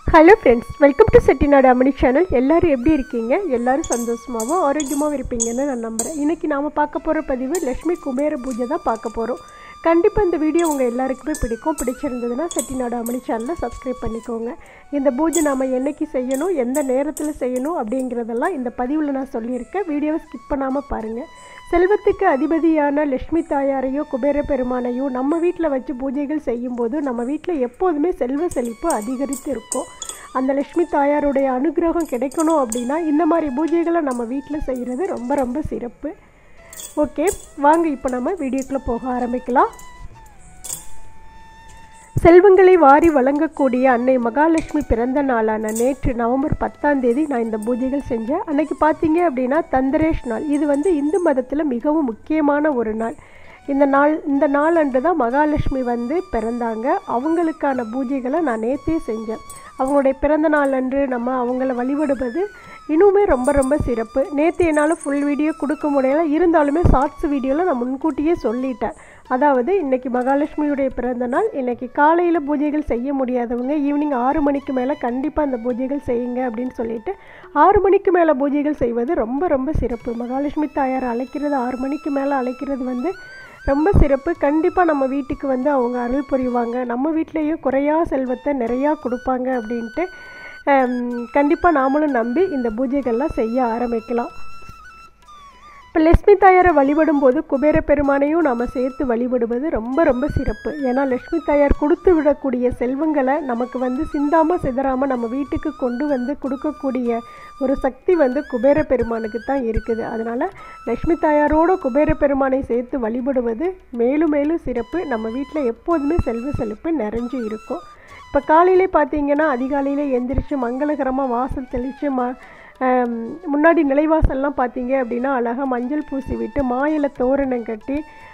hello friends welcome to Chettinad Amani channel எல்லாரும் எப்படி இருக்கீங்க எல்லாரும் சந்தோஷமாகவும் ஆரோக்கியமாகவும் இருப்பீங்கன்னு நான் நம்புகிறேன் இன்றைக்கி நாம் பார்க்க போகிற பதிவு லக்ஷ்மி குபேர பூஜை தான் பார்க்க போகிறோம் கண்டிப்பாக இந்த வீடியோ உங்கள் எல்லாருக்குமே பிடிக்கும் பிடிச்சிருந்ததுன்னா செட்டிநாடு அமனி சேனலை சப்ஸ்கிரைப் பண்ணிக்கோங்க இந்த பூஜை நாம் என்னைக்கு செய்யணும் எந்த நேரத்தில் செய்யணும் அப்படிங்கிறதெல்லாம் இந்த பதிவில் நான் சொல்லியிருக்கேன் வீடியோவை ஸ்கிப் பண்ணாமல் பாருங்கள் செல்வத்துக்கு அதிபதியான லக்ஷ்மி தாயாரையோ குபேர பெருமானையோ நம்ம வீட்டில் வச்சு பூஜைகள் செய்யும்போது நம்ம வீட்டில் எப்போதுமே செல்வ செழிப்பு அதிகரித்து இருக்கும் அந்த லக்ஷ்மி தாயாருடைய அனுகிரகம் கிடைக்கணும் அப்படின்னா இந்த மாதிரி பூஜைகளை நம்ம வீட்டில் செய்கிறது ரொம்ப ரொம்ப சிறப்பு ஓகே வாங்க இப்போ நம்ம வீடியோக்குள்ளே போக ஆரம்பிக்கலாம் செல்வங்களை வாரி வழங்கக்கூடிய அன்னை மகாலட்சுமி பிறந்த நாளான நேற்று நவம்பர் பத்தாம் தேதி நான் இந்த பூஜைகள் செஞ்சேன் அன்னைக்கு பார்த்தீங்க அப்படின்னா தந்திரேஷ் நாள் இது வந்து இந்து மதத்தில் மிகவும் முக்கியமான ஒரு நாள் இந்த நாள் இந்த நாள் அன்று தான் மகாலட்சுமி வந்து பிறந்தாங்க அவங்களுக்கான பூஜைகளை நான் நேற்றே செஞ்சேன் அவங்களுடைய பிறந்த நாள் அன்று நம்ம அவங்கள வழிபடுவது இன்னுமே ரொம்ப ரொம்ப சிறப்பு நேற்று என்னால் ஃபுல் வீடியோ கொடுக்க முடியல இருந்தாலுமே ஷார்ட்ஸ் வீடியோவில் நான் முன்கூட்டியே சொல்லிட்டேன் அதாவது இன்றைக்கி மகாலட்சுமியுடைய பிறந்த நாள் இன்றைக்கி காலையில் பூஜைகள் செய்ய முடியாதவங்க ஈவினிங் ஆறு மணிக்கு மேலே கண்டிப்பாக அந்த பூஜைகள் செய்யுங்க அப்படின்னு சொல்லிட்டு ஆறு மணிக்கு மேலே பூஜைகள் செய்வது ரொம்ப ரொம்ப சிறப்பு மகாலட்சுமி தாயார் அழைக்கிறது ஆறு மணிக்கு மேலே அழைக்கிறது வந்து ரொம்ப சிறப்பு கண்டிப்பாக நம்ம வீட்டுக்கு வந்து அவங்க அருள் புரிவாங்க நம்ம வீட்லேயும் குறையா செல்வத்தை நிறையா கொடுப்பாங்க அப்படின்ட்டு கண்டிப்பாக நாமளும் நம்பி இந்த பூஜைகள்லாம் செய்ய ஆரம்பிக்கலாம் இப்போ லட்சுமி தாயாரை வழிபடும் போது குபேர பெருமானையும் நாம் சேர்த்து வழிபடுவது ரொம்ப ரொம்ப சிறப்பு ஏன்னா லட்சுமி தாயார் கொடுத்து விடக்கூடிய செல்வங்களை நமக்கு வந்து சிந்தாமல் சிதறாமல் நம்ம வீட்டுக்கு கொண்டு வந்து கொடுக்கக்கூடிய ஒரு சக்தி வந்து குபேர பெருமானுக்கு தான் இருக்குது அதனால் லக்ஷ்மி தாயாரோட குபேர பெருமானை சேர்த்து வழிபடுவது மேலும் மேலும் சிறப்பு நம்ம வீட்டில் எப்போதுமே செல்வ செழிப்பு நிறைஞ்சு இருக்கும் இப்போ காலையிலே பார்த்தீங்கன்னா அதிகாலையில் எந்திரிச்சு மங்களகரமாக வாசல் தெளித்து ம முன்னாடி நிலைவாசல்லாம் பார்த்தீங்க அப்படின்னா அழகாக மஞ்சள் பூசி விட்டு மாயில தோரணம் கட்டி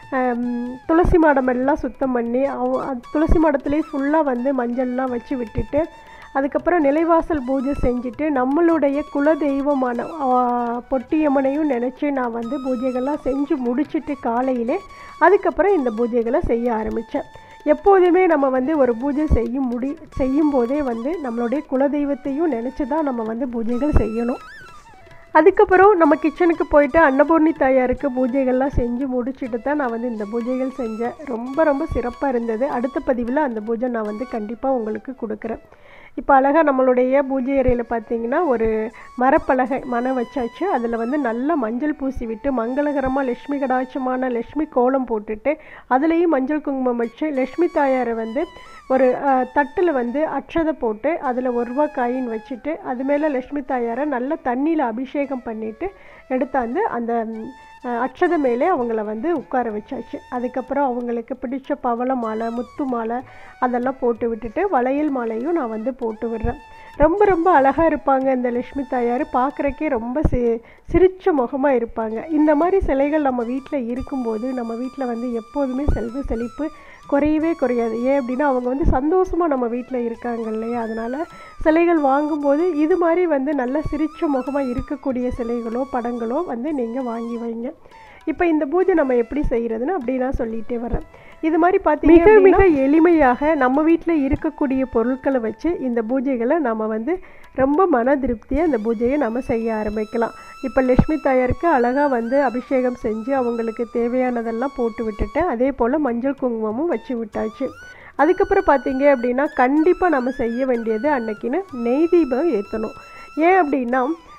துளசி மாடம் எல்லாம் சுத்தம் பண்ணி அவ துளசி மாடத்துலேயே ஃபுல்லாக வந்து மஞ்சள்லாம் வச்சு விட்டுட்டு அதுக்கப்புறம் நிலைவாசல் பூஜை செஞ்சுட்டு நம்மளுடைய குல தெய்வமான பொட்டியம்மனையும் நினச்சி நான் வந்து பூஜைகள்லாம் செஞ்சு முடிச்சுட்டு காலையிலே அதுக்கப்புறம் இந்த பூஜைகளை செய்ய ஆரம்பித்தேன் எப்போதுமே நம்ம வந்து ஒரு பூஜை செய்யும் முடி செய்யும் போதே வந்து நம்மளுடைய குலதெய்வத்தையும் நினச்சி தான் நம்ம வந்து பூஜைகள் செய்யணும் அதுக்கப்புறம் நம்ம கிச்சனுக்கு போயிட்டு அன்னபூர்ணி தாயாருக்கு பூஜைகள்லாம் செஞ்சு முடிச்சுட்டு தான் நான் வந்து இந்த பூஜைகள் செஞ்சேன் ரொம்ப ரொம்ப சிறப்பாக இருந்தது அடுத்த பதிவில் அந்த பூஜை நான் வந்து கண்டிப்பாக உங்களுக்கு கொடுக்குறேன் இப்போ அழகாக நம்மளுடைய பூஜை அறையில் பார்த்தீங்கன்னா ஒரு மரப்பலகை மனை வச்சாச்சு அதில் வந்து நல்லா மஞ்சள் பூசி விட்டு மங்களகரமாக லக்ஷ்மி கடாட்சமான லக்ஷ்மி கோலம் போட்டுட்டு அதுலேயும் மஞ்சள் குங்குமம் வச்சு லக்ஷ்மி தாயாரை வந்து ஒரு தட்டில் வந்து அட்சதை போட்டு அதில் ஒரு ரூபா காயின் வச்சுட்டு அது மேலே லக்ஷ்மி தாயாரை நல்லா தண்ணியில் அபிஷேகம் பண்ணிவிட்டு எடுத்தாந்து அந்த அட்சதை மேலே அவங்கள வந்து உட்கார வச்சாச்சு அதுக்கப்புறம் அவங்களுக்கு பிடிச்ச பவள மாலை முத்து மாலை அதெல்லாம் போட்டு விட்டுட்டு வளையல் மாலையும் நான் வந்து போட்டு விடுறேன் ரொம்ப ரொம்ப அழகாக இருப்பாங்க இந்த லக்ஷ்மி தாயார் பார்க்குறக்கே ரொம்ப சி சிரிச்ச முகமாக இருப்பாங்க இந்த மாதிரி சிலைகள் நம்ம வீட்டில் இருக்கும்போது நம்ம வீட்டில் வந்து எப்போதுமே செல்வ செழிப்பு குறையவே குறையாது ஏன் அப்படின்னா அவங்க வந்து சந்தோஷமாக நம்ம வீட்டில் இருக்காங்க இல்லையா அதனால் சிலைகள் வாங்கும்போது இது மாதிரி வந்து நல்ல சிரிச்ச முகமாக இருக்கக்கூடிய சிலைகளோ படங்களோ வந்து நீங்கள் வாங்கி வைங்க இப்போ இந்த பூஜை நம்ம எப்படி செய்கிறதுன்னு அப்படி நான் சொல்லிகிட்டே வரேன் இது மாதிரி பார்த்தீங்க மிக மிக எளிமையாக நம்ம வீட்டில் இருக்கக்கூடிய பொருட்களை வச்சு இந்த பூஜைகளை நம்ம வந்து ரொம்ப மன திருப்தியாக இந்த பூஜையை நம்ம செய்ய ஆரம்பிக்கலாம் இப்போ லக்ஷ்மி தாயாருக்கு அழகாக வந்து அபிஷேகம் செஞ்சு அவங்களுக்கு தேவையானதெல்லாம் போட்டு விட்டுட்டு அதே போல் மஞ்சள் குங்குமமும் வச்சு விட்டாச்சு அதுக்கப்புறம் பார்த்தீங்க அப்படின்னா கண்டிப்பாக நம்ம செய்ய வேண்டியது அன்னைக்குன்னு நெய் தீபம் ஏற்றணும் ஏன் அப்படின்னா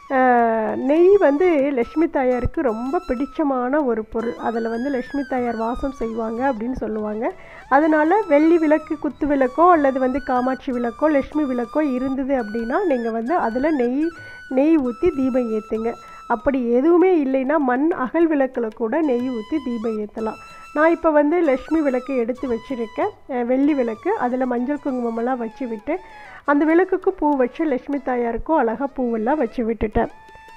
நெய் வந்து லக்ஷ்மி தாயாருக்கு ரொம்ப பிடிச்சமான ஒரு பொருள் அதில் வந்து லக்ஷ்மி தாயார் வாசம் செய்வாங்க அப்படின்னு சொல்லுவாங்க அதனால் வெள்ளி விளக்கு குத்து விளக்கோ அல்லது வந்து காமாட்சி விளக்கோ லக்ஷ்மி விளக்கோ இருந்தது அப்படின்னா நீங்கள் வந்து அதில் நெய் நெய் ஊற்றி தீபம் ஏற்றுங்க அப்படி எதுவுமே இல்லைன்னா மண் அகல் விளக்கில் கூட நெய் ஊற்றி தீபம் ஏற்றலாம் நான் இப்போ வந்து லக்ஷ்மி விளக்கு எடுத்து வச்சுருக்கேன் வெள்ளி விளக்கு அதில் மஞ்சள் குங்குமமெல்லாம் வச்சு விட்டு அந்த விளக்குக்கு பூ வச்சு லக்ஷ்மி தாயாருக்கும் அழகாக பூவெல்லாம் வச்சு விட்டுட்டேன்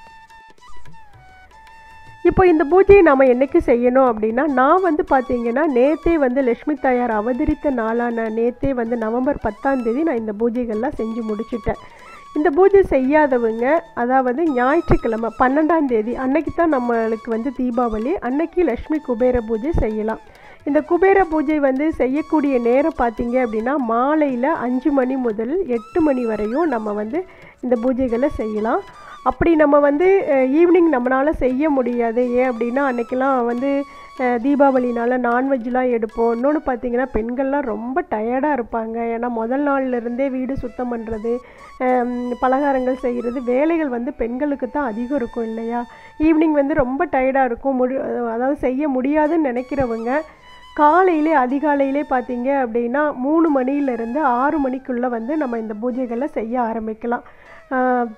இப்போ இந்த பூஜையை நாம் என்றைக்கு செய்யணும் அப்படின்னா நான் வந்து பார்த்தீங்கன்னா நேற்றே வந்து லக்ஷ்மி தாயார் அவதரித்த நாளான நேற்றே வந்து நவம்பர் பத்தாம் தேதி நான் இந்த பூஜைகள்லாம் செஞ்சு முடிச்சிட்டேன் இந்த பூஜை செய்யாதவங்க அதாவது ஞாயிற்றுக்கிழமை பன்னெண்டாம் தேதி அன்னைக்கு தான் நம்மளுக்கு வந்து தீபாவளி அன்னைக்கு லக்ஷ்மி குபேர பூஜை செய்யலாம் இந்த குபேர பூஜை வந்து செய்யக்கூடிய நேரம் பார்த்தீங்க அப்படின்னா மாலையில் அஞ்சு மணி முதல் எட்டு மணி வரையும் நம்ம வந்து இந்த பூஜைகளை செய்யலாம் அப்படி நம்ம வந்து ஈவினிங் நம்மளால் செய்ய முடியாது ஏன் அப்படின்னா அன்றைக்கெல்லாம் வந்து அஹ், தீபாவளினால நான்வெஜ்லாம் எடுப்போம் இன்னொன்று பார்த்தீங்கன்னா பெண்கள்லாம் ரொம்ப டயர்டாக இருப்பாங்க ஏன்னா முதல் நாள்ல இருந்தே வீடு சுத்தம் பண்ணுறது பலகாரங்கள் செய்கிறது வேலைகள் வந்து பெண்களுக்கு தான் அதிகம் இருக்கும் இல்லையா ஈவினிங் வந்து ரொம்ப டயர்டாக இருக்கும் முடி அதாவது செய்ய முடியாதுன்னு நினைக்கிறவங்க காலையிலே அதிகாலையிலே பார்த்தீங்க அப்படின்னா மூணு மணியிலேருந்து ஆறு மணிக்குள்ளே வந்து நம்ம இந்த பூஜைகளை செய்ய ஆரம்பிக்கலாம் ஆஹ்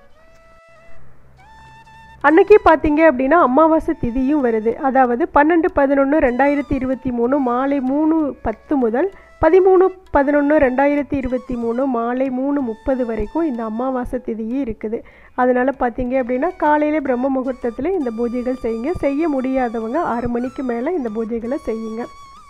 அன்னைக்கு பார்த்தீங்க அப்படின்னா அமாவாசை திதியும் வருது அதாவது பன்னெண்டு பதினொன்று ரெண்டாயிரத்தி இருபத்தி மூணு மாலை மூணு பத்து முதல் பதிமூணு பதினொன்று ரெண்டாயிரத்தி இருபத்தி மூணு மாலை மூணு முப்பது வரைக்கும் இந்த அமாவாசை திதியும் இருக்குது அதனால் பார்த்தீங்க அப்படின்னா காலையில் பிரம்ம முகூர்த்தத்தில் இந்த பூஜைகள் செய்யுங்க செய்ய முடியாதவங்க ஆறு மணிக்கு மேலே இந்த பூஜைகளை செய்யுங்க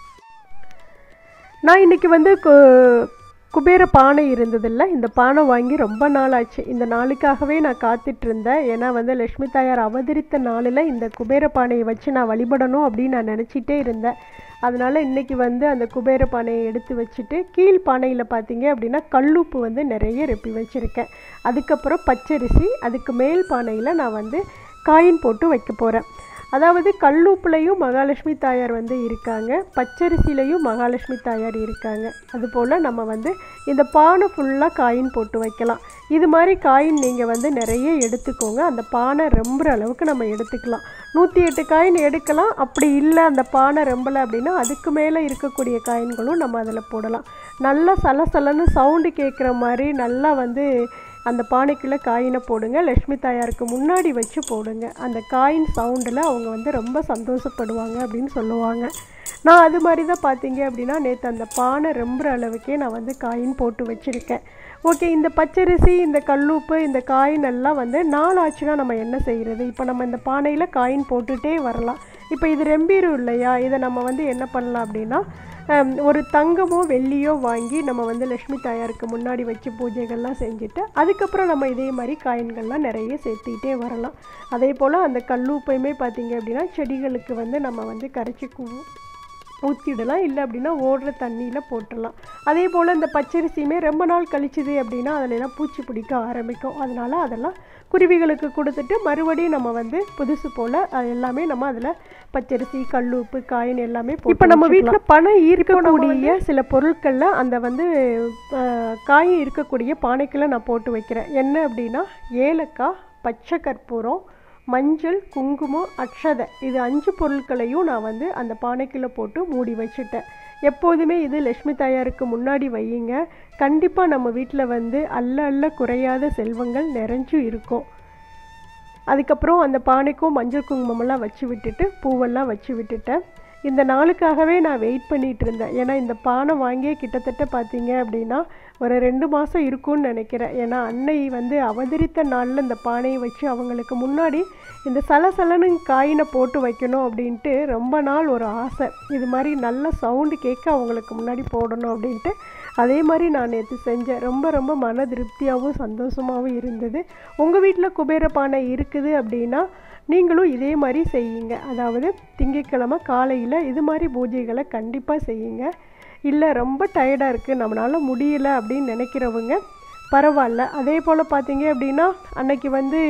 நான் இன்னைக்கு வந்து கு- குபேர பானை இருந்ததில்ல இந்த பானை வாங்கி ரொம்ப நாள் ஆச்சு இந்த நாளுக்காகவே நான் காத்துட்டு இருந்தேன் ஏன்னா வந்து லட்சுமி தாயார் அவதரித்த நாளில் இந்த குபேர பானையை வச்சு நான் வழிபடணும் அப்படின்னு நான் நினச்சிட்டே இருந்தேன் அதனால் இன்னைக்கு வந்து அந்த குபேர பானையை எடுத்து வச்சுட்டு கீழ் பானையில் பார்த்தீங்க அப்படின்னா கல்லுப்பு வந்து நிறைய ரெப்பி வச்சுருக்கேன் அதுக்கப்புறம் பச்சரிசி அதுக்கு மேல் பானையில் நான் வந்து காயின் போட்டு வைக்க போகிறேன் அதாவது கல்லுப்புலையும் மகாலட்சுமி தாயார் வந்து இருக்காங்க பச்சரிசிலையும் மகாலட்சுமி தாயார் இருக்காங்க அதுபோல் நம்ம வந்து இந்த பானை ஃபுல்லாக காயின் போட்டு வைக்கலாம் இது மாதிரி காயின் நீங்கள் வந்து நிறைய எடுத்துக்கோங்க அந்த பானை ரொம்புற அளவுக்கு நம்ம எடுத்துக்கலாம் நூற்றி எட்டு காயின் எடுக்கலாம் அப்படி இல்லை அந்த பானை ரொம்பலை அப்படின்னா அதுக்கு மேலே இருக்கக்கூடிய காயின்களும் நம்ம அதில் போடலாம் நல்லா சலசலன்னு சவுண்டு கேட்குற மாதிரி நல்லா வந்து அந்த பானைக்குள்ளே காயினை போடுங்க லக்ஷ்மி தாயாருக்கு முன்னாடி வச்சு போடுங்க அந்த காயின் சவுண்டில் அவங்க வந்து ரொம்ப சந்தோஷப்படுவாங்க அப்படின்னு சொல்லுவாங்க நான் அது மாதிரி தான் பார்த்தீங்க அப்படின்னா நேற்று அந்த பானை ரொம்புற அளவுக்கே நான் வந்து காயின் போட்டு வச்சுருக்கேன் ஓகே இந்த பச்சரிசி இந்த கல்லுப்பு இந்த காயின் எல்லாம் வந்து நாள் ஆச்சுன்னா நம்ம என்ன செய்கிறது இப்போ நம்ம இந்த பானையில் காயின் போட்டுகிட்டே வரலாம் இப்போ இது ரெம்பீரும் இல்லையா இதை நம்ம வந்து என்ன பண்ணலாம் அப்படின்னா ஹம், ஒரு தங்கமோ வெள்ளியோ வாங்கி நம்ம வந்து லக்ஷ்மி தாயாருக்கு முன்னாடி வச்சு பூஜைகள்லாம் செஞ்சுட்டு அதுக்கப்புறம் நம்ம இதே மாதிரி காயின்கள்லாம் நிறைய சேர்த்துக்கிட்டே வரலாம் அதே போல் அந்த கல்லூப்பையுமே பார்த்தீங்க அப்படின்னா செடிகளுக்கு வந்து நம்ம வந்து கரைச்சி கு ஊற்றிடலாம் இல்லை அப்படின்னா ஓடுற தண்ணியில் போட்டுடலாம் அதே போல் இந்த பச்சரிசியுமே ரொம்ப நாள் கழிச்சுது அப்படின்னா அதில் எல்லாம் பூச்சி பிடிக்க ஆரம்பிக்கும் அதனால் அதெல்லாம் குருவிகளுக்கு கொடுத்துட்டு மறுபடியும் நம்ம வந்து புதுசு போல் அது எல்லாமே நம்ம அதில் பச்சரிசி கல்லுப்பு காயின் எல்லாமே இப்போ நம்ம வீட்டில் பணம் ஈர்க்கக்கூடிய சில பொருட்களில் அந்த வந்து அஹ், காய் இருக்கக்கூடிய பானைக்குள்ள நான் போட்டு வைக்கிறேன் என்ன அப்படின்னா ஏலக்காய் பச்சை கற்பூரம் மஞ்சள் குங்குமம் அக்ஷதை இது அஞ்சு பொருட்களையும் நான் வந்து அந்த பானைக்குள்ள போட்டு மூடி வச்சுட்டேன் எப்போதுமே இது லக்ஷ்மி தாயாருக்கு முன்னாடி வையுங்க கண்டிப்பாக நம்ம வீட்டில் வந்து அல்ல அல்ல குறையாத செல்வங்கள் நிறைஞ்சு இருக்கும் அதுக்கப்புறம் அந்த பானைக்கும் மஞ்சள் குங்குமமெல்லாம் வச்சு விட்டுட்டு பூவெல்லாம் வச்சு விட்டுட்டேன் இந்த நாளுக்காகவே நான் வெயிட் பண்ணிட்டு இருந்தேன் ஏன்னா இந்த பானை வாங்கியே கிட்டத்தட்ட பார்த்தீங்க அப்படின்னா ஒரு ரெண்டு மாதம் இருக்கும்னு நினைக்கிறேன் ஏன்னா அன்னை வந்து அவதரித்த நாளில் இந்த பானையை வச்சு அவங்களுக்கு முன்னாடி இந்த சலசலன்னு காயினை போட்டு வைக்கணும் அப்படின்ட்டு ரொம்ப நாள் ஒரு ஆசை இது மாதிரி நல்ல சவுண்டு கேட்க அவங்களுக்கு முன்னாடி போடணும் அப்படின்ட்டு அதே மாதிரி நான் நேற்று செஞ்சேன் ரொம்ப ரொம்ப மன திருப்தியாகவும் சந்தோஷமாகவும் இருந்தது உங்கள் வீட்டில் குபேர பானை இருக்குது அப்படின்னா நீங்களும் இதே மாதிரி செய்யுங்க அதாவது திங்கட்கிழமை காலையில் இது மாதிரி பூஜைகளை கண்டிப்பாக செய்யுங்க இல்லை ரொம்ப டயர்டாக இருக்குது நம்மளால் முடியல அப்படின்னு நினைக்கிறவங்க பரவாயில்ல அதே போல் பார்த்தீங்க அப்படின்னா அன்னைக்கு வந்து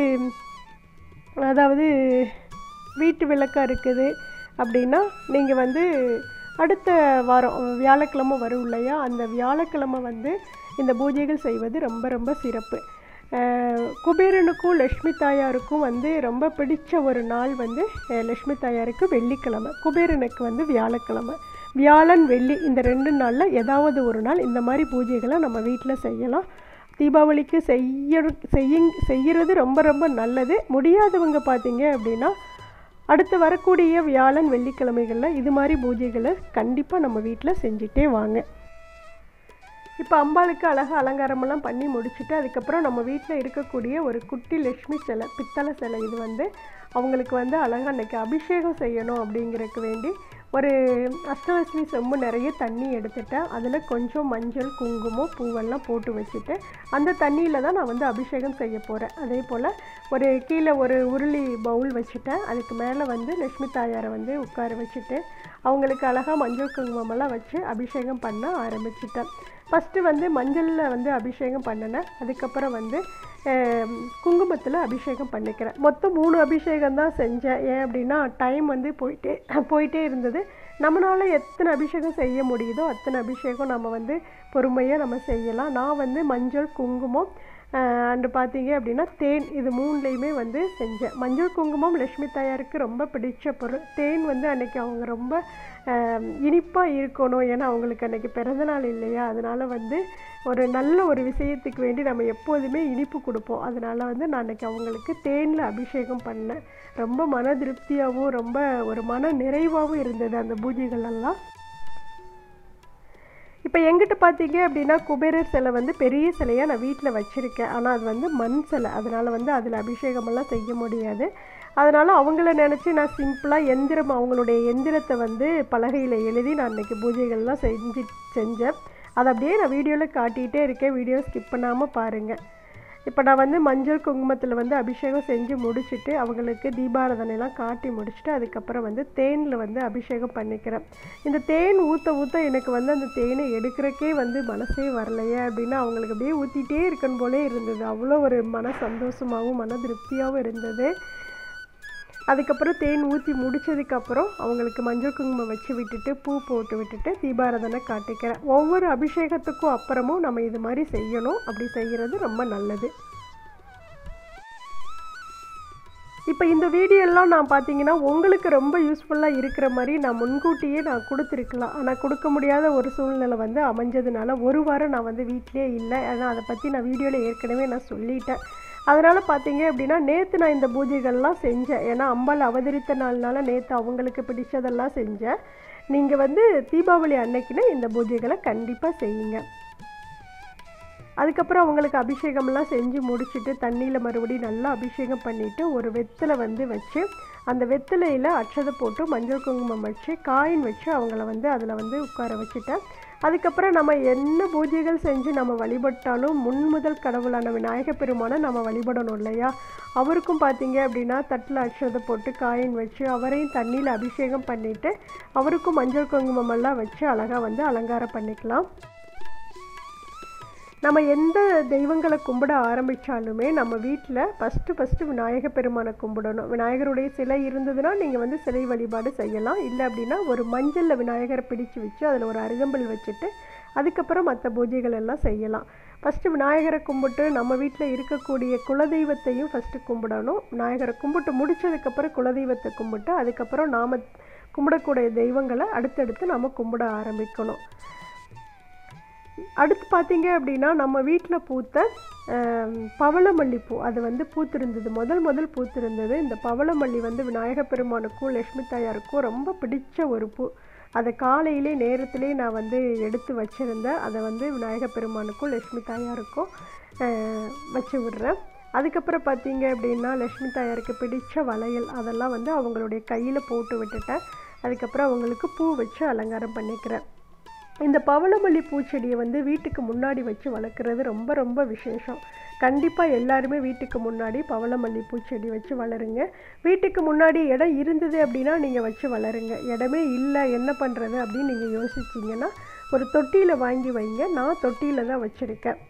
அதாவது வீட்டு விளக்கா இருக்குது அப்படின்னா நீங்கள் வந்து அடுத்த வாரம் வியாழக்கிழமை வரும் இல்லையா அந்த வியாழக்கிழமை வந்து இந்த பூஜைகள் செய்வது ரொம்ப ரொம்ப சிறப்பு அஹ், குபேரனுக்கும் லக்ஷ்மி தாயாருக்கும் வந்து ரொம்ப பிடிச்ச ஒரு நாள் வந்து அஹ், லக்ஷ்மி தாயாருக்கு வெள்ளிக்கிழமை குபேரனுக்கு வந்து வியாழக்கிழமை வியாழன் வெள்ளி இந்த ரெண்டு நாளில் ஏதாவது ஒரு நாள் இந்த மாதிரி பூஜைகளை நம்ம வீட்டில் செய்யலாம் தீபாவளிக்கு செய்ய செய்யுங் செய்கிறது ரொம்ப ரொம்ப நல்லது முடியாதவங்க பார்த்தீங்க அப்படின்னா அடுத்து வரக்கூடிய வியாழன் வெள்ளிக்கிழமைகளில் இது மாதிரி பூஜைகளை கண்டிப்பாக நம்ம வீட்டில் செஞ்சுட்டே வாங்க இப்போ அம்பாளுக்கு அழகா அலங்காரமெல்லாம் பண்ணி முடிச்சுட்டு அதுக்கப்புறம் நம்ம வீட்டில் இருக்கக்கூடிய ஒரு குட்டி லக்ஷ்மி சிலை பித்தளை சிலை இது வந்து அவங்களுக்கு வந்து அழகா அன்னைக்கு அபிஷேகம் செய்யணும் அப்படிங்கிறதுக்கு வேண்டி ஒரு அஷ்டலட்சுமி செம்பு நிறைய தண்ணி எடுத்துட்டேன் அதில் கொஞ்சம் மஞ்சள் குங்குமம் பூவெல்லாம் போட்டு வச்சுட்டு அந்த தண்ணியில் தான் நான் வந்து அபிஷேகம் செய்ய போகிறேன் அதே போல் ஒரு கீழே ஒரு உருளி பவுல் வச்சுட்டேன் அதுக்கு மேலே வந்து லக்ஷ்மி தாயாரை வந்து உட்கார வச்சுட்டு அவங்களுக்கு அழகாக மஞ்சள் குங்குமமெல்லாம் வச்சு அபிஷேகம் பண்ண ஆரம்பிச்சிட்டேன் ஃபஸ்ட்டு வந்து மஞ்சளில் வந்து அபிஷேகம் பண்ணினேன் அதுக்கப்புறம் வந்து குங்குமத்தில் அபிஷேகம் பண்ணிக்கிறேன் மொத்தம் மூணு அபிஷேகம் தான் செஞ்சேன் ஏன் அப்படின்னா டைம் வந்து போயிட்டே போயிட்டே இருந்தது நம்மளால் எத்தனை அபிஷேகம் செய்ய முடியுதோ அத்தனை அபிஷேகம் நம்ம வந்து பொறுமையாக நம்ம செய்யலாம் நான் வந்து மஞ்சள் குங்குமம் அண்டு பார்த்தீங்க அப்படின்னா தேன் இது மூணுலேயுமே வந்து செஞ்சேன் மஞ்சள் குங்குமம் லக்ஷ்மி தாயாருக்கு ரொம்ப பிடிச்ச பொருள் தேன் வந்து அன்றைக்கி அவங்க ரொம்ப இனிப்பாக இருக்கணும் ஏன்னா அவங்களுக்கு அன்றைக்கி பிறந்தநாள் இல்லையா அதனால் வந்து ஒரு நல்ல ஒரு விஷயத்துக்கு வேண்டி நம்ம எப்போதுமே இனிப்பு கொடுப்போம் அதனால் வந்து நான் அன்றைக்கி அவங்களுக்கு தேனில் அபிஷேகம் பண்ணேன் ரொம்ப மன திருப்தியாகவும் ரொம்ப ஒரு மன நிறைவாகவும் இருந்தது அந்த பூஜைகள் எல்லாம் இப்போ எங்கிட்ட பார்த்தீங்க அப்படின்னா குபேரர் சிலை வந்து பெரிய சிலையாக நான் வீட்டில் வச்சுருக்கேன் ஆனால் அது வந்து மண் சிலை அதனால் வந்து அதில் அபிஷேகமெல்லாம் செய்ய முடியாது அதனால் அவங்கள நினச்சி நான் சிம்பிளாக எந்திரம் அவங்களுடைய எந்திரத்தை வந்து பலகையில் எழுதி நான் அன்றைக்கி பூஜைகள்லாம் செஞ்சு செஞ்சேன் அதை அப்படியே நான் வீடியோவில் காட்டிகிட்டே இருக்கேன் வீடியோ ஸ்கிப் பண்ணாமல் பாருங்கள் இப்போ நான் வந்து மஞ்சள் குங்குமத்தில் வந்து அபிஷேகம் செஞ்சு முடிச்சுட்டு அவங்களுக்கு தீபாராதனைலாம் காட்டி முடிச்சுட்டு அதுக்கப்புறம் வந்து தேனில் வந்து அபிஷேகம் பண்ணிக்கிறேன் இந்த தேன் ஊற்ற ஊற்ற எனக்கு வந்து அந்த தேனை எடுக்கிறக்கே வந்து மனசே வரலையே அப்படின்னு அவங்களுக்கு அப்படியே ஊற்றிட்டே இருக்கணும் போலே இருந்தது அவ்வளோ ஒரு மன சந்தோஷமாகவும் மன திருப்தியாகவும் இருந்தது அதுக்கப்புறம் தேன் ஊற்றி முடித்ததுக்கப்புறம் அவங்களுக்கு மஞ்சள் குங்குமம் வச்சு விட்டுட்டு பூ போட்டு விட்டுட்டு தீபாராதனை காட்டிக்கிறேன் ஒவ்வொரு அபிஷேகத்துக்கும் அப்புறமும் நம்ம இது மாதிரி செய்யணும் அப்படி செய்கிறது ரொம்ப நல்லது இப்போ இந்த வீடியோலாம் நான் பார்த்தீங்கன்னா உங்களுக்கு ரொம்ப யூஸ்ஃபுல்லாக இருக்கிற மாதிரி நான் முன்கூட்டியே நான் கொடுத்துருக்கலாம் ஆனால் கொடுக்க முடியாத ஒரு சூழ்நிலை வந்து அமைஞ்சதுனால ஒரு வாரம் நான் வந்து வீட்டிலே இல்லை ஆனால் அதை பற்றி நான் வீடியோவில் ஏற்கனவே நான் சொல்லிட்டேன் அதனால் பார்த்தீங்க அப்படின்னா நேற்று நான் இந்த பூஜைகள்லாம் செஞ்சேன் ஏன்னா அம்பாள் அவதரித்த நாள்னால நேற்று அவங்களுக்கு பிடிச்சதெல்லாம் செஞ்சேன் நீங்கள் வந்து தீபாவளி அன்னைக்குன்னு இந்த பூஜைகளை கண்டிப்பாக செய்யுங்க அதுக்கப்புறம் அவங்களுக்கு அபிஷேகம்லாம் செஞ்சு முடிச்சுட்டு தண்ணியில் மறுபடியும் நல்லா அபிஷேகம் பண்ணிவிட்டு ஒரு வெத்தலை வந்து வச்சு அந்த வெத்தலையில் அட்சதை போட்டு மஞ்சள் குங்குமம் வச்சு காயின் வச்சு அவங்கள வந்து அதில் வந்து உட்கார வச்சுட்டேன் அதுக்கப்புறம் நம்ம என்ன பூஜைகள் செஞ்சு நம்ம வழிபட்டாலும் முன் முதல் கடவுளான விநாயக பெருமானை நம்ம வழிபடணும் இல்லையா அவருக்கும் பார்த்தீங்க அப்படின்னா தட்டில் அட்சதை போட்டு காயின் வச்சு அவரையும் தண்ணியில் அபிஷேகம் பண்ணிவிட்டு அவருக்கும் மஞ்சள் குங்குமம் எல்லாம் வச்சு அழகாக வந்து அலங்காரம் பண்ணிக்கலாம் நம்ம எந்த தெய்வங்களை கும்பிட ஆரம்பித்தாலுமே நம்ம வீட்டில் ஃபஸ்ட்டு ஃபஸ்ட்டு விநாயக பெருமானை கும்பிடணும் விநாயகருடைய சிலை இருந்ததுன்னா நீங்கள் வந்து சிலை வழிபாடு செய்யலாம் இல்லை அப்படின்னா ஒரு மஞ்சளில் விநாயகரை பிடிச்சு வச்சு அதில் ஒரு அருகம்பல் வச்சுட்டு அதுக்கப்புறம் மற்ற பூஜைகள் எல்லாம் செய்யலாம் ஃபஸ்ட்டு விநாயகரை கும்பிட்டு நம்ம வீட்டில் இருக்கக்கூடிய குலதெய்வத்தையும் ஃபஸ்ட்டு கும்பிடணும் விநாயகரை கும்பிட்டு முடித்ததுக்கப்புறம் குலதெய்வத்தை கும்பிட்டு அதுக்கப்புறம் நாம் கும்பிடக்கூடிய தெய்வங்களை அடுத்தடுத்து நம்ம கும்பிட ஆரம்பிக்கணும் அடுத்து பார்த்தீங்க அப்படின்னா நம்ம வீட்டில் பூத்த பவளமல்லிப்பூ அது வந்து பூத்திருந்தது முதல் முதல் பூத்திருந்தது இந்த பவளமல்லி வந்து விநாயக பெருமானுக்கும் லக்ஷ்மி தாயாருக்கும் ரொம்ப பிடிச்ச ஒரு பூ அதை காலையிலே நேரத்திலே நான் வந்து எடுத்து வச்சுருந்தேன் அதை வந்து விநாயக பெருமானுக்கும் லக்ஷ்மி தாயாருக்கும் வச்சு விடுறேன் அதுக்கப்புறம் பார்த்தீங்க அப்படின்னா லக்ஷ்மி தாயாருக்கு பிடிச்ச வளையல் அதெல்லாம் வந்து அவங்களுடைய கையில் போட்டு விட்டுட்டேன் அதுக்கப்புறம் அவங்களுக்கு பூ வச்சு அலங்காரம் பண்ணிக்கிறேன் இந்த பவளமல்லி பூச்செடியை வந்து வீட்டுக்கு முன்னாடி வச்சு வளர்க்குறது ரொம்ப ரொம்ப விசேஷம் கண்டிப்பாக எல்லாருமே வீட்டுக்கு முன்னாடி பவளமல்லி பூச்செடி வச்சு வளருங்க வீட்டுக்கு முன்னாடி இடம் இருந்தது அப்படின்னா நீங்கள் வச்சு வளருங்க இடமே இல்லை என்ன பண்ணுறது அப்படின்னு நீங்கள் யோசிச்சிங்கன்னா ஒரு தொட்டியில் வாங்கி வைங்க நான் தொட்டியில் தான் வச்சுருக்கேன்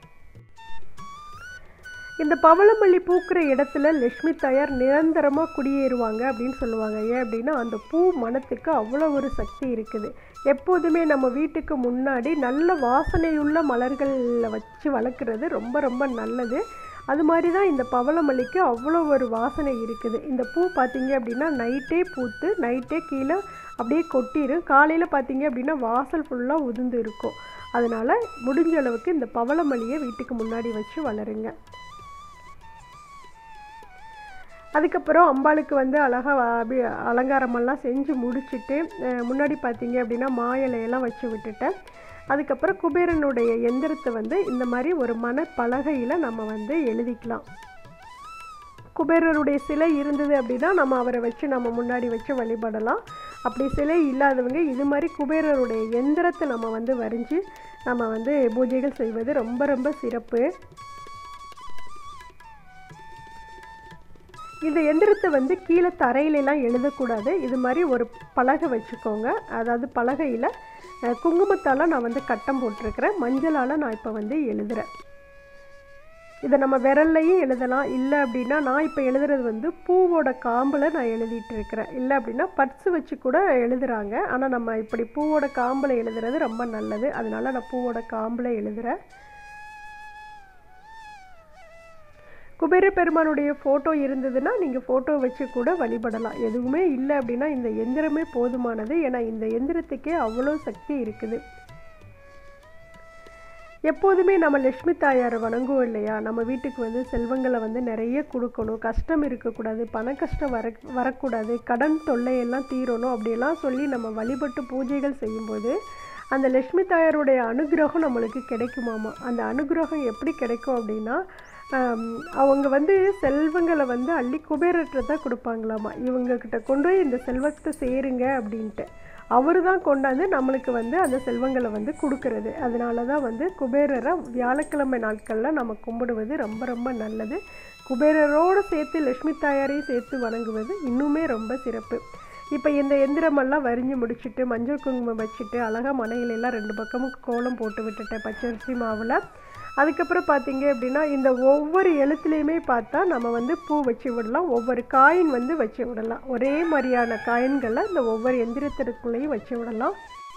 இந்த பவளமல்லி பூக்கிற இடத்துல லக்ஷ்மி தாயார் நிரந்தரமாக குடியேறுவாங்க அப்படின்னு சொல்லுவாங்க ஏன் அப்படின்னா அந்த பூ மனத்துக்கு அவ்வளோ ஒரு சக்தி இருக்குது எப்போதுமே நம்ம வீட்டுக்கு முன்னாடி நல்ல வாசனையுள்ள மலர்களில் வச்சு வளர்க்குறது ரொம்ப ரொம்ப நல்லது அது மாதிரி தான் இந்த பவளமல்லிக்கு அவ்வளோ ஒரு வாசனை இருக்குது இந்த பூ பார்த்தீங்க அப்படின்னா நைட்டே பூத்து நைட்டே கீழே அப்படியே கொட்டிடும் காலையில் பார்த்தீங்க அப்படின்னா வாசல் ஃபுல்லாக உதிர்ந்து இருக்கும் அதனால் முடிஞ்ச அளவுக்கு இந்த பவளமல்லியை வீட்டுக்கு முன்னாடி வச்சு வளருங்க அதுக்கப்புறம் அம்பாளுக்கு வந்து அழகாக அபி அலங்காரமெல்லாம் செஞ்சு முடிச்சுட்டு முன்னாடி பார்த்தீங்க அப்படின்னா மாயிலையெல்லாம் வச்சு விட்டுட்டேன் அதுக்கப்புறம் குபேரனுடைய எந்திரத்தை வந்து இந்த மாதிரி ஒரு மணப்பலகையில் நம்ம வந்து எழுதிக்கலாம் குபேரருடைய சிலை இருந்தது அப்படின்னா நம்ம அவரை வச்சு நம்ம முன்னாடி வச்சு வழிபடலாம் அப்படி சிலை இல்லாதவங்க இது மாதிரி குபேரருடைய எந்திரத்தை நம்ம வந்து வரைஞ்சி நம்ம வந்து பூஜைகள் செய்வது ரொம்ப ரொம்ப சிறப்பு இந்த எந்திரத்தை வந்து கீழே தரையிலலாம் எழுதக்கூடாது இது மாதிரி ஒரு பலகை வச்சுக்கோங்க அதாவது பலகையில் அஹ், குங்குமத்தால் நான் வந்து கட்டம் போட்டிருக்கிறேன் மஞ்சளால் நான் இப்போ வந்து எழுதுகிறேன் இதை நம்ம விரல்லையும் எழுதலாம் இல்லை அப்படின்னா நான் இப்போ எழுதுறது வந்து பூவோட காம்பில் நான் எழுதிட்டு இருக்கிறேன் இல்லை அப்படின்னா பட்ஸு வச்சு கூட எழுதுகிறாங்க ஆனால் நம்ம இப்படி பூவோட காம்பில் எழுதுறது ரொம்ப நல்லது அதனால நான் பூவோட காம்பில் எழுதுகிறேன் குபேர பெருமானுடைய ஃபோட்டோ இருந்ததுன்னா நீங்கள் ஃபோட்டோ வச்சு கூட வழிபடலாம் எதுவுமே இல்லை அப்படின்னா இந்த எந்திரமே போதுமானது ஏன்னா இந்த எந்திரத்துக்கே அவ்வளோ சக்தி இருக்குது எப்போதுமே நம்ம லட்சுமி தாயாரை வணங்குவோம் இல்லையா நம்ம வீட்டுக்கு வந்து செல்வங்களை வந்து நிறைய கொடுக்கணும் கஷ்டம் இருக்கக்கூடாது பண கஷ்டம் வர வரக்கூடாது கடன் தொல்லையெல்லாம் தீரணும் அப்படியெல்லாம் சொல்லி நம்ம வழிபட்டு பூஜைகள் செய்யும்போது அந்த லட்சுமி தாயாருடைய அனுகிரகம் நம்மளுக்கு கிடைக்குமாமா அந்த அனுகிரகம் எப்படி கிடைக்கும் அப்படின்னா ஆம், அவங்க வந்து செல்வங்களை வந்து அள்ளி குபேரற்ற தான் கொடுப்பாங்களாமா இவங்கக்கிட்ட கொண்டு போய் இந்த செல்வத்தை சேருங்க அப்படின்ட்டு அவர் தான் கொண்டாந்து நம்மளுக்கு வந்து அந்த செல்வங்களை வந்து கொடுக்கறது அதனால தான் வந்து குபேரரை வியாழக்கிழமை நாட்களில் நம்ம கும்பிடுவது ரொம்ப ரொம்ப நல்லது குபேரரோடு சேர்த்து லட்சுமி தாயாரையும் சேர்த்து வணங்குவது இன்னுமே ரொம்ப சிறப்பு இப்போ இந்த எந்திரமெல்லாம் வரிஞ்சு முடிச்சுட்டு மஞ்சள் குங்குமம் வச்சுட்டு அழகாக மனையில எல்லாம் ரெண்டு பக்கமும் கோலம் போட்டு விட்டுட்டேன் பச்சரிசி மாவில் அதுக்கப்புறம் பார்த்தீங்க அப்படின்னா இந்த ஒவ்வொரு எழுத்துலேயுமே பார்த்தா நம்ம வந்து பூ வச்சு விடலாம் ஒவ்வொரு காயின் வந்து வச்சு விடலாம் ஒரே மாதிரியான காயின்களை இந்த ஒவ்வொரு எந்திரத்திற்குள்ளேயும் வச்சு விடலாம்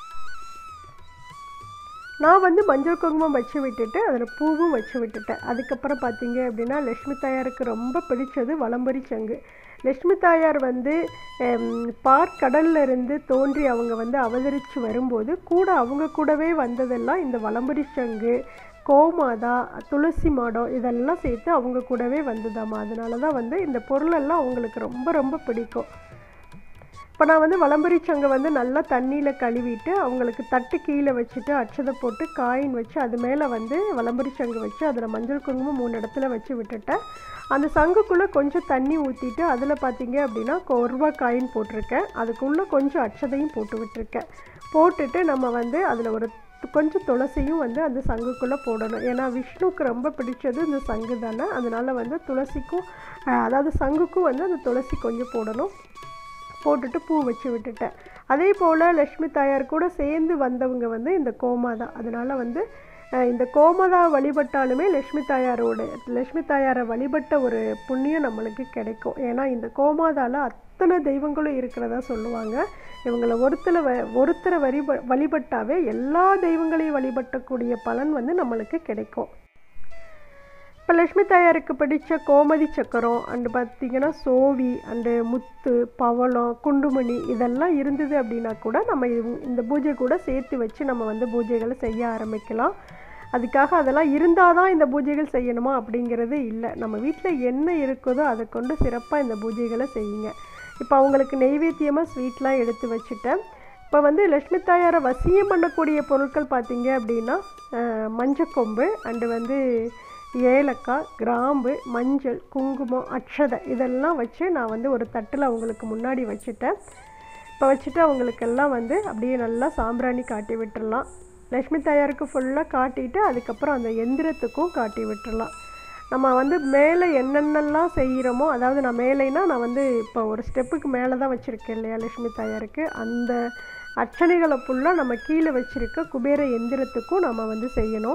நான் வந்து மஞ்சள் குங்குமம் வச்சு விட்டுட்டு அதில் பூவும் வச்சு விட்டுட்டேன் அதுக்கப்புறம் பார்த்தீங்க அப்படின்னா லக்ஷ்மி தாயாருக்கு ரொம்ப பிடிச்சது வலம்பரி சங்கு லக்ஷ்மி தாயார் வந்து ஹம், பார்க்கடல்ல இருந்து தோன்றி அவங்க வந்து அவதரித்து வரும்போது கூட அவங்க கூடவே வந்ததெல்லாம் இந்த வலம்பரி சங்கு கோமாதா துளசி மாடம் இதெல்லாம் சேர்த்து அவங்க கூடவே வந்ததாம்மா அதனால தான் வந்து இந்த பொருளெல்லாம் அவங்களுக்கு ரொம்ப ரொம்ப பிடிக்கும் இப்போ நான் வந்து வலம்பரி சங்கை வந்து நல்லா தண்ணியில் கழுவிட்டு அவங்களுக்கு தட்டு கீழே வச்சுட்டு அட்சதை போட்டு காயின் வச்சு அது மேலே வந்து வலம்பரி சங்கு வச்சு அதில் மஞ்சள் குங்குமம் மூணு இடத்துல வச்சு விட்டுட்டேன் அந்த சங்குக்குள்ளே கொஞ்சம் தண்ணி ஊற்றிட்டு அதில் பார்த்தீங்க அப்படின்னா கொ- ஒரு ரூபா காயின் போட்டிருக்கேன் அதுக்குள்ளே கொஞ்சம் அட்சதையும் போட்டு விட்டுருக்கேன் போட்டுட்டு நம்ம வந்து அதில் ஒரு து- கொஞ்சம் துளசியும் வந்து அந்த சங்குக்குள்ளே போடணும் ஏன்னா விஷ்ணுவுக்கு ரொம்ப பிடிச்சது இந்த சங்கு தானே அதனால் வந்து துளசிக்கும் அஹ், அதாவது சங்குக்கும் வந்து அந்த துளசி கொஞ்சம் போடணும் போட்டுட்டு பூ வச்சு விட்டுட்டேன் அதே போல் லக்ஷ்மி தாயார் கூட சேர்ந்து வந்தவங்க வந்து இந்த கோமாதா அதனால் வந்து அஹ், இந்த கோமாதா வழிபட்டாலுமே லக்ஷ்மி தாயாரோட லக்ஷ்மி தாயாரை வழிபட்ட ஒரு புண்ணியம் நம்மளுக்கு கிடைக்கும் ஏன்னா இந்த கோமாதால அத்தனை தெய்வங்களும் இருக்கிறதா சொல்லுவாங்க இவங்களை ஒருத்தரை வ ஒருத்தரை வழிப வழிபட்டாவே எல்லா தெய்வங்களையும் வழிபட்டக்கூடிய பலன் வந்து நம்மளுக்கு கிடைக்கும் இப்போ லக்ஷ்மி தாயாருக்கு பிடிச்ச கோமதி சக்கரம் அண்டு பார்த்தீங்கன்னா சோவி அண்டு முத்து பவளம் குண்டுமணி இதெல்லாம் இருந்தது அப்படின்னா கூட நம்ம இது- இந்த பூஜை கூட சேர்த்து வச்சு நம்ம வந்து பூஜைகளை செய்ய ஆரம்பிக்கலாம் அதுக்காக அதெல்லாம் இருந்தால் தான் இந்த பூஜைகள் செய்யணுமா அப்படிங்கிறது இல்லை நம்ம வீட்டில் என்ன இருக்குதோ அதை கொண்டு சிறப்பாக இந்த பூஜைகளை செய்யுங்க இப்போ அவங்களுக்கு நெய்வேத்தியமாக ஸ்வீட்லாம் எடுத்து வச்சுட்டேன் இப்போ வந்து லக்ஷ்மி தாயாரை வசியம் பண்ணக்கூடிய பொருட்கள் பார்த்தீங்க அப்படின்னா அஹ், மஞ்சக்கொம்பு அண்டு வந்து ஏலக்காய் கிராம்பு மஞ்சள் குங்குமம் அட்சதை இதெல்லாம் வச்சு நான் வந்து ஒரு தட்டில் அவங்களுக்கு முன்னாடி வச்சுட்டேன் இப்போ வச்சுட்டு அவங்களுக்கெல்லாம் வந்து அப்படியே நல்லா சாம்பிராணி காட்டி விட்டுறலாம் லக்ஷ்மி தாயாருக்கு ஃபுல்லாக காட்டிட்டு அதுக்கப்புறம் அந்த எந்திரத்துக்கும் காட்டி விட்டுறலாம் நம்ம வந்து மேலே என்னென்னலாம் செய்கிறோமோ அதாவது நான் மேலேனா நான் வந்து இப்போ ஒரு ஸ்டெப்புக்கு மேலே தான் வச்சுருக்கேன் இல்லையா லக்ஷ்மி தாயாருக்கு அந்த அர்ச்சனைகளை ஃபுல்லாக நம்ம கீழே வச்சுருக்க குபேர எந்திரத்துக்கும் நம்ம வந்து செய்யணும்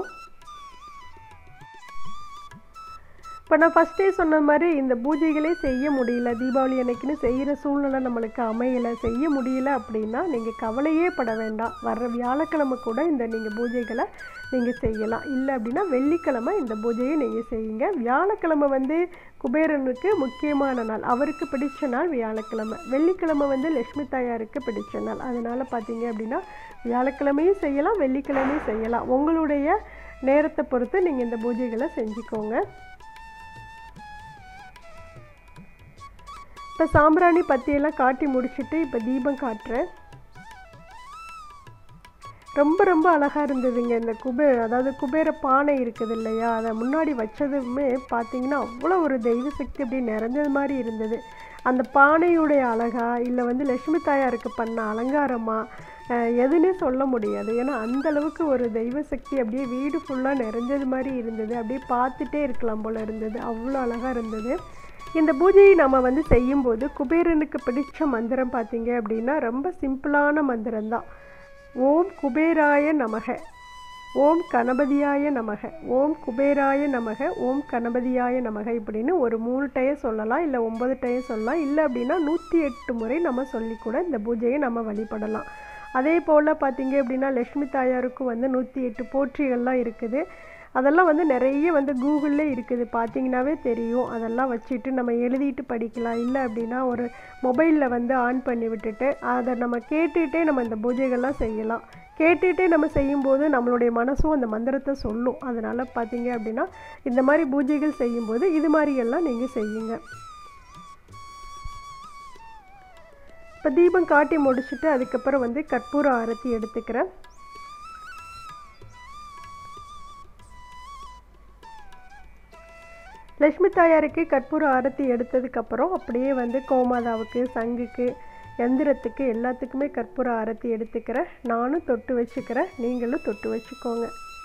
இப்போ நான் ஃபஸ்ட்டே சொன்ன மாதிரி இந்த பூஜைகளே செய்ய முடியல தீபாவளி அன்னைக்குன்னு செய்கிற சூழ்நிலை நம்மளுக்கு அமையலை செய்ய முடியல அப்படின்னா நீங்கள் கவலையே பட வேண்டாம் வர்ற வியாழக்கிழமை கூட இந்த நீங்கள் பூஜைகளை நீங்கள் செய்யலாம் இல்லை அப்படின்னா வெள்ளிக்கிழமை இந்த பூஜையை நீங்கள் செய்யுங்க வியாழக்கிழமை வந்து குபேரனுக்கு முக்கியமான நாள் அவருக்கு பிடிச்ச நாள் வியாழக்கிழமை வெள்ளிக்கிழமை வந்து லக்ஷ்மி தாயாருக்கு பிடிச்ச நாள் அதனால் பார்த்தீங்க அப்படின்னா வியாழக்கிழமையும் செய்யலாம் வெள்ளிக்கிழமையும் செய்யலாம் உங்களுடைய நேரத்தை பொறுத்து நீங்கள் இந்த பூஜைகளை செஞ்சுக்கோங்க இப்போ சாம்பிராணி பத்தியெல்லாம் காட்டி முடிச்சுட்டு இப்போ தீபம் காட்டுறேன் ரொம்ப ரொம்ப அழகாக இருந்ததுங்க இந்த குபே அதாவது குபேர பானை இருக்குது இல்லையா அதை முன்னாடி வச்சதுமே பார்த்தீங்கன்னா அவ்வளோ ஒரு தெய்வ சக்தி அப்படி நிறைஞ்சது மாதிரி இருந்தது அந்த பானையுடைய அழகா இல்லை வந்து லட்சுமி தாயாருக்கு பண்ண அலங்காரமா அஹ், எதுன்னே சொல்ல முடியாது ஏன்னா அந்த அளவுக்கு ஒரு தெய்வ சக்தி அப்படியே வீடு ஃபுல்லாக நிறைஞ்சது மாதிரி இருந்தது அப்படியே பார்த்துட்டே இருக்கலாம் போல இருந்தது அவ்வளோ அழகாக இருந்தது இந்த பூஜையை நம்ம வந்து செய்யும்போது குபேரனுக்கு பிடிச்ச மந்திரம் பார்த்தீங்க அப்படின்னா ரொம்ப சிம்பிளான மந்திரம் தான் ஓம் குபேராய நமக ஓம் கணபதியாய நமக ஓம் குபேராய நமக ஓம் கணபதியாய நமக இப்படின்னு ஒரு மூணு டயம் சொல்லலாம் இல்லை ஒன்பது டயம் சொல்லலாம் இல்லை அப்படின்னா நூற்றி எட்டு முறை நம்ம சொல்லி கூட இந்த பூஜையை நம்ம வழிபடலாம் அதே போல் பார்த்தீங்க அப்படின்னா லக்ஷ்மி தாயாருக்கும் வந்து நூற்றி எட்டு போற்றிகள்லாம் இருக்குது அதெல்லாம் வந்து நிறைய வந்து கூகுளில் இருக்குது பார்த்தீங்கன்னாவே தெரியும் அதெல்லாம் வச்சுட்டு நம்ம எழுதிட்டு படிக்கலாம் இல்லை அப்படின்னா ஒரு மொபைலில் வந்து ஆன் பண்ணி விட்டுட்டு அதை நம்ம கேட்டுகிட்டே நம்ம இந்த பூஜைகள்லாம் செய்யலாம் கேட்டுகிட்டே நம்ம செய்யும்போது நம்மளுடைய மனசும் அந்த மந்திரத்தை சொல்லும் அதனால் பார்த்தீங்க அப்படின்னா இந்த மாதிரி பூஜைகள் செய்யும்போது இது மாதிரியெல்லாம் நீங்கள் செய்யுங்க இப்போ தீபம் காட்டி முடிச்சுட்டு அதுக்கப்புறம் வந்து கற்பூர ஆரத்தி எடுத்துக்கிறேன் லக்ஷ்மி தாயாருக்கு கற்பூர ஆரத்தி எடுத்ததுக்கப்புறம் அப்படியே வந்து கோமாதாவுக்கு சங்குக்கு எந்திரத்துக்கு எல்லாத்துக்குமே கற்பூர ஆரத்தி எடுத்துக்கிறேன் நானும் தொட்டு வச்சுக்கிறேன் நீங்களும் தொட்டு வச்சுக்கோங்க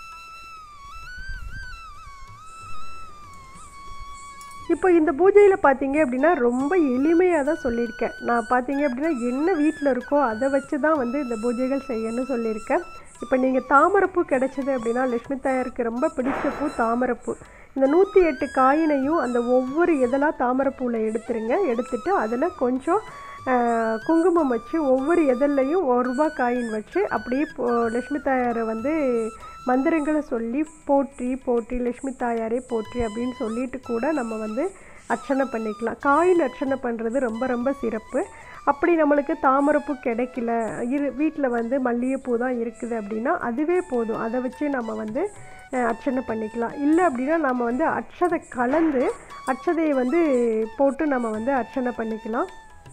இப்போ இந்த பூஜையில் பார்த்தீங்க அப்படின்னா ரொம்ப எளிமையாக தான் சொல்லியிருக்கேன் நான் பார்த்தீங்க அப்படின்னா என்ன வீட்டில் இருக்கோ அதை வச்சு தான் வந்து இந்த பூஜைகள் செய்யணும்னு சொல்லியிருக்கேன் இப்போ நீங்கள் தாமரைப்பூ கிடைச்சது அப்படின்னா லக்ஷ்மி தாயாருக்கு ரொம்ப பிடிச்ச பூ தாமரைப்பூ இந்த நூற்றி எட்டு காயினையும் அந்த ஒவ்வொரு இதழாக தாமரைப்பூவில் எடுத்துருங்க எடுத்துட்டு அதில் கொஞ்சம் ஆஹ், குங்குமம் வச்சு ஒவ்வொரு இதழ்லையும் ஒரு ரூபா காயின் வச்சு அப்படியே போ லக்ஷ்மி தாயாரை வந்து மந்திரங்களை சொல்லி போற்றி போற்றி லக்ஷ்மி தாயாரே போற்றி அப்படின்னு சொல்லிட்டு கூட நம்ம வந்து அர்ச்சனை பண்ணிக்கலாம் காயின் அர்ச்சனை பண்ணுறது ரொம்ப ரொம்ப சிறப்பு அப்படி நம்மளுக்கு தாமரைப்பூ கிடைக்கல இரு வீட்டில் வந்து மல்லிகைப்பூ தான் இருக்குது அப்படின்னா அதுவே போதும் அதை வச்சு நம்ம வந்து அஹ், அர்ச்சனை பண்ணிக்கலாம் இல்லை அப்படின்னா நம்ம வந்து அட்சதை கலந்து அட்சதையை வந்து போட்டு நம்ம வந்து அர்ச்சனை பண்ணிக்கலாம்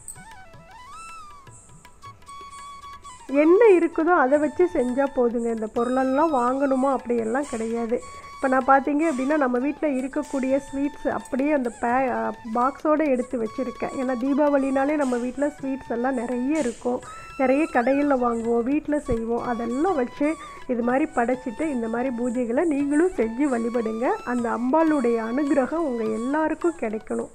என்ன இருக்குதோ அதை வச்சு செஞ்சால் போதுங்க இந்த பொருளெல்லாம் வாங்கணுமா அப்படியெல்லாம் கிடையாது இப்போ நான் பார்த்தீங்க அப்படின்னா நம்ம வீட்டில் இருக்கக்கூடிய ஸ்வீட்ஸ் அப்படியே அந்த பே பாக்ஸோடு எடுத்து வச்சுருக்கேன் ஏன்னா தீபாவளினாலே நம்ம வீட்டில் ஸ்வீட்ஸ் எல்லாம் நிறைய இருக்கும் நிறைய கடைகளில் வாங்குவோம் வீட்டில் செய்வோம் அதெல்லாம் வச்சு இது மாதிரி படைச்சிட்டு இந்த மாதிரி பூஜைகளை நீங்களும் செஞ்சு வழிபடுங்க அந்த அம்பாளுடைய அனுகிரகம் உங்கள் எல்லாருக்கும் கிடைக்கணும்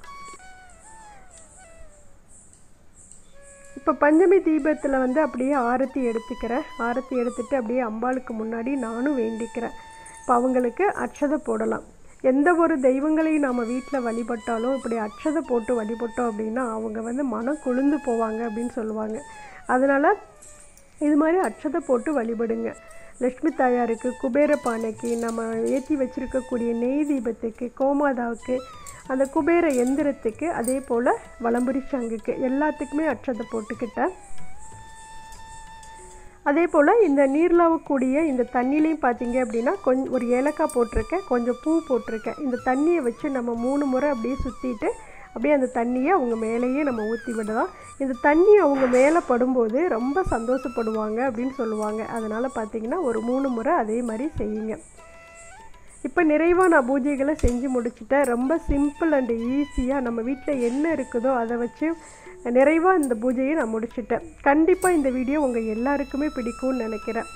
இப்போ பஞ்சமி தீபத்தில் வந்து அப்படியே ஆரத்தி எடுத்துக்கிறேன் ஆரத்தி எடுத்துட்டு அப்படியே அம்பாளுக்கு முன்னாடி நானும் வேண்டிக்கிறேன் இப்போ அவங்களுக்கு அட்சதை போடலாம் எந்த ஒரு தெய்வங்களையும் நாம் வீட்டில் வழிபட்டாலும் இப்படி அட்சதை போட்டு வழிபட்டோம் அப்படின்னா அவங்க வந்து மனம் கொழுந்து போவாங்க அப்படின்னு சொல்லுவாங்க அதனால் இது மாதிரி அட்சதை போட்டு வழிபடுங்க லக்ஷ்மி தாயாருக்கு குபேர பானைக்கு நம்ம ஏற்றி வச்சிருக்கக்கூடிய நெய் தீபத்துக்கு கோமாதாவுக்கு அந்த குபேர எந்திரத்துக்கு அதே போல் வலம்புரி சங்குக்கு எல்லாத்துக்குமே அட்சதை போட்டுக்கிட்டேன் அதே போல் இந்த நீர்லாவக்கூடிய இந்த தண்ணிலையும் பார்த்தீங்க அப்படின்னா கொஞ்சம் ஒரு ஏலக்காய் போட்டிருக்கேன் கொஞ்சம் பூ போட்டிருக்கேன் இந்த தண்ணியை வச்சு நம்ம மூணு முறை அப்படியே சுற்றிட்டு அப்படியே அந்த தண்ணியை அவங்க மேலேயே நம்ம ஊற்றி விடலாம் இந்த தண்ணி அவங்க மேலே படும்போது ரொம்ப சந்தோஷப்படுவாங்க அப்படின்னு சொல்லுவாங்க அதனால் பார்த்தீங்கன்னா ஒரு மூணு முறை அதே மாதிரி செய்யுங்க இப்போ நிறைவாக நான் பூஜைகளை செஞ்சு முடிச்சிட்டேன் ரொம்ப சிம்பிள் அண்ட் ஈஸியாக நம்ம வீட்டில் என்ன இருக்குதோ அதை வச்சு நிறைவாக இந்த பூஜையை நான் முடிச்சிட்டேன் கண்டிப்பாக இந்த வீடியோ உங்கள் எல்லாருக்குமே பிடிக்கும்னு நினைக்கிறேன்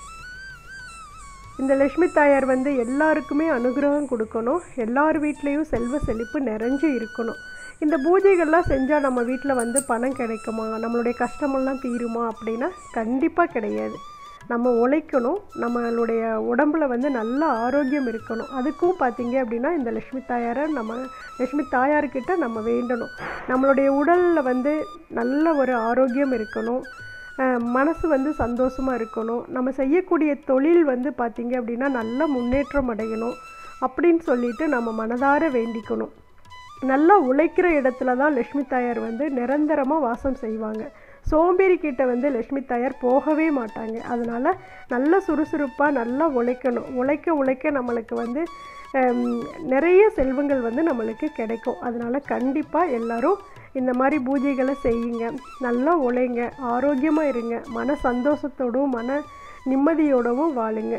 இந்த லக்ஷ்மி தாயார் வந்து எல்லாருக்குமே அனுகிரகம் கொடுக்கணும் எல்லார் வீட்லேயும் செல்வ செழிப்பு நிறைஞ்சு இருக்கணும் இந்த பூஜைகள்லாம் செஞ்சால் நம்ம வீட்டில் வந்து பணம் கிடைக்குமா நம்மளுடைய கஷ்டமெல்லாம் தீருமா அப்படின்னா கண்டிப்பாக கிடையாது நம்ம உழைக்கணும் நம்மளுடைய உடம்புல வந்து நல்ல ஆரோக்கியம் இருக்கணும் அதுக்கும் பார்த்தீங்க அப்படின்னா இந்த லக்ஷ்மி தாயாரை நம்ம லக்ஷ்மி தாயார்கிட்ட நம்ம வேண்டணும் நம்மளுடைய உடலில் வந்து நல்ல ஒரு ஆரோக்கியம் இருக்கணும் அஹ் மனசு வந்து சந்தோஷமாக இருக்கணும் நம்ம செய்யக்கூடிய தொழில் வந்து பார்த்திங்க அப்படின்னா நல்ல முன்னேற்றம் அடையணும் அப்படின்னு சொல்லிட்டு நம்ம மனதார வேண்டிக்கணும் நல்லா உழைக்கிற இடத்துல தான் லக்ஷ்மி தாயார் வந்து நிரந்தரமாக வாசம் செய்வாங்க சோம்பேறி கிட்ட வந்து லக்ஷ்மி தாயார் போகவே மாட்டாங்க அதனால் நல்ல சுறுசுறுப்பாக நல்லா உழைக்கணும் உழைக்க உழைக்க நம்மளுக்கு வந்து ஹம், நிறைய செல்வங்கள் வந்து நம்மளுக்கு கிடைக்கும் அதனால் கண்டிப்பாக எல்லாரும் இந்த மாதிரி பூஜைகளை செய்யுங்க நல்லா உழைங்க ஆரோக்கியமாக இருங்க மன சந்தோஷத்தோடும் மன நிம்மதியோடவும் வாழுங்க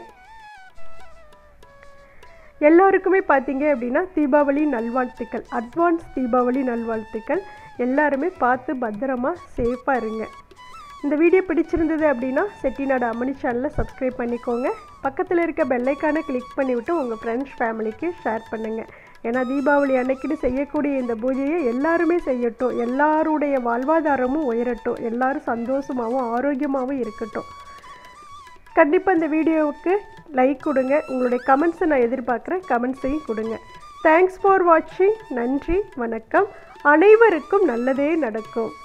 எல்லாருக்குமே பார்த்தீங்க அப்படின்னா தீபாவளி நல்வாழ்த்துக்கள் அட்வான்ஸ் தீபாவளி நல்வாழ்த்துக்கள் எல்லாருமே பார்த்து பத்திரமா சேஃபாக இருங்க இந்த வீடியோ பிடிச்சிருந்தது அப்படின்னா செட்டிநாடு அம்மணி சேனலை சப்ஸ்கிரைப் பண்ணிக்கோங்க பக்கத்தில் இருக்க பெல்லைக்கானை கிளிக் பண்ணிவிட்டு உங்கள் ஃப்ரெண்ட்ஸ் ஃபேமிலிக்கு ஷேர் பண்ணுங்கள் ஏன்னா தீபாவளி அன்னைக்குன்னு செய்யக்கூடிய இந்த பூஜையை எல்லாருமே செய்யட்டும் எல்லாருடைய வாழ்வாதாரமும் உயரட்டும் எல்லாரும் சந்தோஷமாகவும் ஆரோக்கியமாகவும் இருக்கட்டும் கண்டிப்பாக இந்த வீடியோவுக்கு லைக் கொடுங்க உங்களுடைய கமெண்ட்ஸை நான் எதிர்பார்க்குறேன் கமெண்ட்ஸையும் கொடுங்க தேங்க்ஸ் ஃபார் வாட்சிங் நன்றி வணக்கம் அனைவருக்கும் நல்லதே நடக்கும்